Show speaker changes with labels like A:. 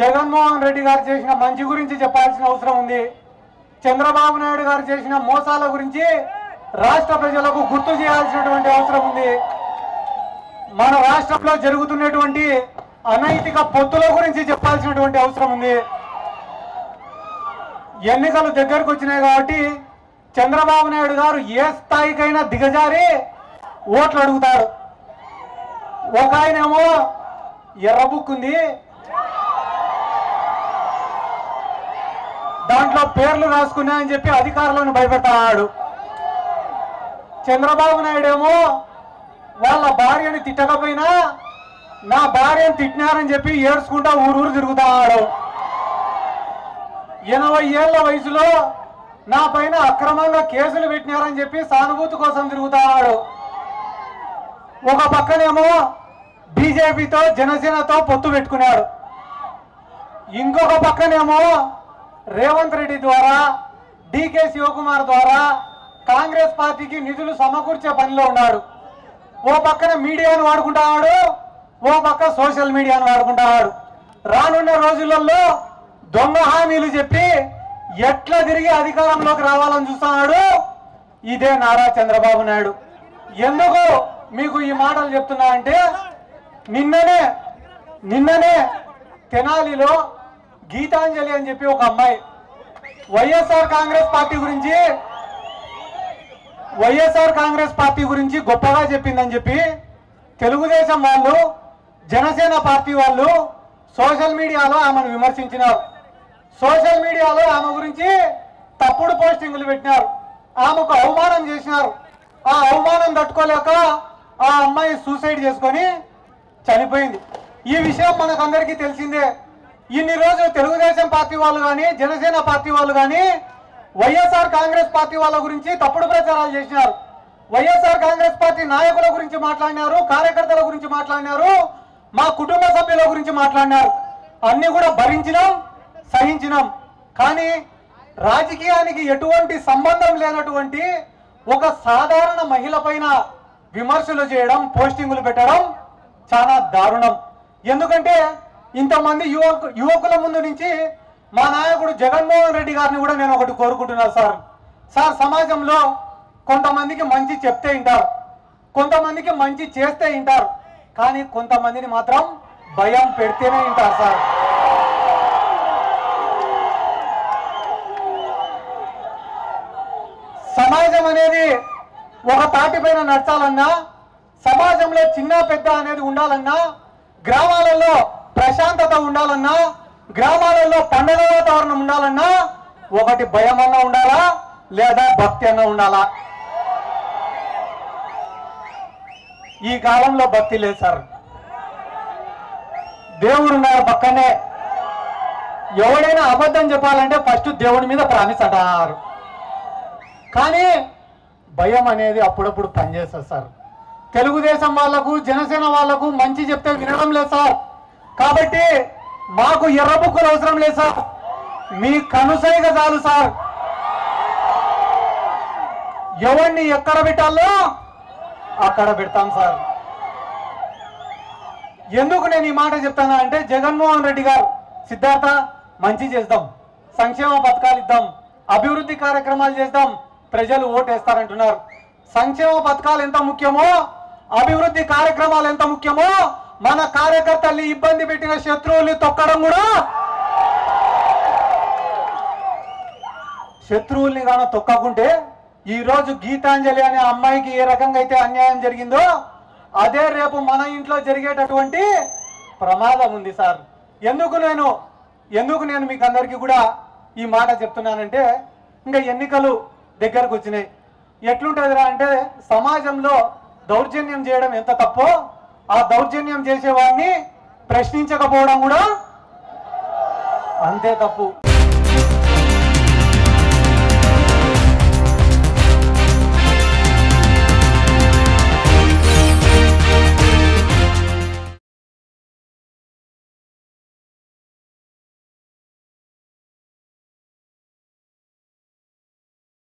A: జగన్మోహన్ రెడ్డి గారు చేసిన మంచి గురించి చెప్పాల్సిన అవసరం ఉంది చంద్రబాబు నాయుడు గారు చేసిన మోసాల గురించి రాష్ట్ర ప్రజలకు గుర్తు చేయాల్సినటువంటి అవసరం ఉంది మన రాష్ట్రంలో జరుగుతున్నటువంటి అనైతిక పొత్తుల గురించి చెప్పాల్సినటువంటి అవసరం ఉంది ఎన్నికలు దగ్గరకు వచ్చినాయి కాబట్టి చంద్రబాబు నాయుడు గారు ఏ స్థాయికైనా దిగజారి ఓట్లు అడుగుతాడు ఒక ఆయనేమో ఎర్ర బుక్ ఉంది దాంట్లో పేర్లు రాసుకున్నా అని చెప్పి అధికారులను భయపెడతాడు చంద్రబాబు నాయుడు ఏమో వాళ్ళ భార్యని తిట్టకపోయినా నా భార్యను తిట్టినారని చెప్పి ఏడ్చుకుంటా ఊరూరు తిరుగుతాడు ఎనభై ఏళ్ల వయసులో నా పైన అక్రమంగా కేసులు పెట్టినారని చెప్పి సానుభూతి కోసం తిరుగుతాడు ఒక పక్కనేమో బీజేపీతో జనసేనతో పొత్తు పెట్టుకున్నాడు ఇంకొక పక్కనేమో రేవంత్ రెడ్డి ద్వారా డికే శివకుమార్ ద్వారా కాంగ్రెస్ పార్టీకి నిధులు సమకూర్చే పనిలో ఉన్నాడు ఓ పక్కన మీడియాను వాడుకుంటాడు ఓ పక్క సోషల్ మీడియాను వాడుకుంటాడు రానున్న రోజులలో దొంగ హామీలు చెప్పి ఎట్లా తిరిగి అధికారంలోకి రావాలని చూస్తున్నాడు ఇదే నారా చంద్రబాబు నాయుడు ఎందుకు మీకు ఈ మాటలు చెప్తున్నా అంటే నిన్ననే నిన్ననే తెనాలిలో గీతాంజలి అని చెప్పి ఒక అమ్మాయి వైఎస్ఆర్ కాంగ్రెస్ పార్టీ గురించి వైఎస్ఆర్ కాంగ్రెస్ పార్టీ గురించి గొప్పగా చెప్పిందని చెప్పి తెలుగుదేశం వాళ్ళు జనసేన పార్టీ వాళ్ళు సోషల్ మీడియాలో ఆమెను విమర్శించినారు సోషల్ మీడియాలో ఆమె గురించి తప్పుడు పోస్టింగులు పెట్టినారు ఆమెకు అవమానం చేసినారు ఆ అవమానం తట్టుకోలేక ఆ అమ్మాయి సూసైడ్ చేసుకొని చనిపోయింది ఈ విషయం మనకందరికీ తెలిసిందే ఇన్ని రోజులు తెలుగుదేశం పార్టీ వాళ్ళు కానీ జనసేన పార్టీ వాళ్ళు కానీ వైఎస్ఆర్ కాంగ్రెస్ పార్టీ వాళ్ళ గురించి తప్పుడు ప్రచారాలు చేసినారు వైఎస్ఆర్ కాంగ్రెస్ పార్టీ నాయకుల గురించి మాట్లాడినారు కార్యకర్తల గురించి మాట్లాడినారు మా కుటుంబ సభ్యుల గురించి మాట్లాడినారు అన్ని కూడా భరించినాం సహించినాం కానీ రాజకీయానికి ఎటువంటి సంబంధం లేనటువంటి ఒక సాధారణ మహిళ పైన విమర్శలు చేయడం పోస్టింగులు పెట్టడం చాలా దారుణం ఎందుకంటే ఇంతమంది యువకు యువకుల ముందు నుంచి మా నాయకుడు జగన్మోహన్ రెడ్డి గారిని కూడా నేను ఒకటి కోరుకుంటున్నాను సార్ సార్ సమాజంలో కొంతమందికి మంచి చెప్తే వింటారు కొంతమందికి మంచి చేస్తే వింటారు కానీ కొంతమందిని మాత్రం భయం పెడితేనే వింటారు సార్ సమాజం అనేది ఒక తాటి పైన నడచాలన్నా సమాజంలో చిన్న పెద్ద అనేది ఉండాలన్నా గ్రామాలలో ప్రశాంతత ఉండాలన్నా గ్రామాలలో పండుగ వాతావరణం ఉండాలన్నా ఒకటి భయం అన్నా ఉండాలా లేదా భక్తి అన్నా ఉండాలా ఈ కాలంలో భక్తి లేదు సార్ దేవుడు ఉన్నారు పక్కనే ఎవడైనా అబద్ధం చెప్పాలంటే ఫస్ట్ దేవుడి మీద ప్రామిస్ అంటారు కానీ భయం అనేది అప్పుడప్పుడు పనిచేస్తుంది సార్ తెలుగుదేశం వాళ్లకు జనసేన వాళ్లకు మంచి చెప్తే వినడం లేదు సార్ కాబట్టి మాకు ఎర్ర బుక్కులు అవసరం లేదు సార్ మీ కనుసైగ చాలు సార్ ఎవరిని ఎక్కడ పెట్టాలో అక్కడ పెడతాం సార్ ఎందుకు నేను ఈ మాట చెప్తానా అంటే జగన్మోహన్ రెడ్డి గారు సిద్ధార్థ మంచి చేద్దాం సంక్షేమ పథకాలు ఇద్దాం అభివృద్ధి కార్యక్రమాలు చేద్దాం ప్రజలు ఓటేస్తారంటున్నారు సంక్షేమ పథకాలు ఎంత ముఖ్యమో అభివృద్ధి కార్యక్రమాలు ఎంత ముఖ్యమో మన కార్యకర్తల్ని ఇబ్బంది పెట్టిన శత్రువుల్ని తొక్కడం కూడా శత్రువుల్ని గాన తొక్కకుంటే ఈ రోజు గీతాంజలి అనే అమ్మాయికి ఏ రకంగా అయితే అన్యాయం జరిగిందో అదే రేపు మన ఇంట్లో జరిగేటటువంటి ప్రమాదం ఉంది సార్ ఎందుకు నేను ఎందుకు నేను మీకు అందరికీ కూడా ఈ మాట చెప్తున్నానంటే ఇంకా ఎన్నికలు దగ్గరకు వచ్చినాయి ఎట్లుంటుందిరా అంటే సమాజంలో దౌర్జన్యం చేయడం ఎంత తప్పో ఆ దౌర్జన్యం చేసేవాడిని ప్రశ్నించకపోవడం కూడా అంతే తప్పు